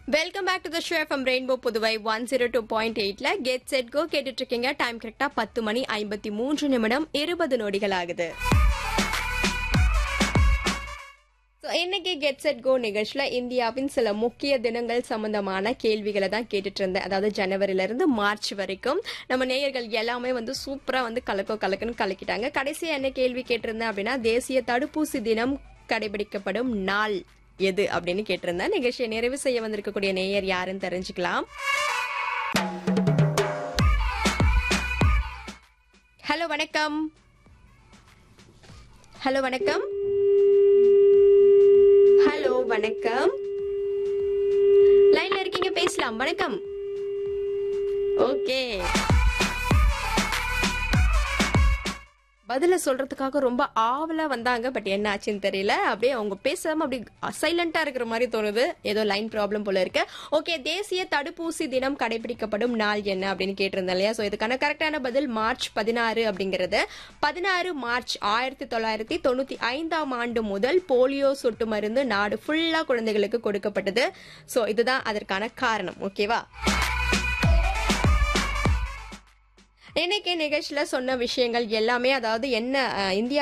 welcome back to the show from rainbow Puduvai one zero two point எயிட்ல get set go கேட்டுட்டு இருக்கீங்க time கரெக்டா பத்து மணி ஐம்பத்தி மூன்று நிமிடம் இருபது நொடிகள் ஆகுது So, இன்னைக்கு கெட் செட் கோ நிகழ்ச்சியில இந்தியாவின் சில முக்கிய தினங்கள் சம்பந்தமான கேள்விகளை தான் கேட்டுட்டு இருந்தேன் அதாவது ஜனவரில இருந்து மார்ச் வரைக்கும் நம்ம நேயர்கள் எல்லாமே வந்து சூப்பரா வந்து கலக்கோ கலக்குன்னு கலக்கிட்டாங்க கடைசியா என்ன கேள்வி கேட்டிருந்தேன் அப்படின்னா தேசிய தடுப்பூசி தினம் கடைபிடிக்கப்படும் நாள் எது அப்படின்னு கேட்டிருந்தேன் நிகழ்ச்சியை நிறைவு செய்ய வந்திருக்கக்கூடிய நேயர் யாருன்னு தெரிஞ்சுக்கலாம் ஹலோ வணக்கம் ஹலோ வணக்கம் ஹலோ வணக்கம் லைன்ல இருக்கீங்க பேசலாம் வணக்கம் ஓகே பதில சொல்றதுக்காக ரொம்ப ஆவலா வந்தாங்க பட் என்ன ஆச்சுன்னு தெரியல அப்படியே அவங்க பேசாம அப்படி சைலண்டா இருக்கிற மாதிரி தோணுது ஏதோ லைன் ப்ராப்ளம் போல இருக்கு ஓகே தேசிய தடுப்பூசி தினம் கடைபிடிக்கப்படும் நாள் என்ன அப்படின்னு கேட்டிருந்தேன் இல்லையா ஸோ இதுக்கான கரெக்டான பதில் மார்ச் பதினாறு அப்படிங்கிறது பதினாறு மார்ச் ஆயிரத்தி தொள்ளாயிரத்தி தொண்ணூத்தி ஐந்தாம் ஆண்டு முதல் போலியோ சொட்டு மருந்து நாடு ஃபுல்லா குழந்தைகளுக்கு கொடுக்கப்பட்டது ஸோ இதுதான் அதற்கான காரணம் ஓகேவா இன்னைக்கு நிகழ்ச்சியில சொன்ன விஷயங்கள் எல்லாமே அதாவது என்ன அஹ், இந்தியா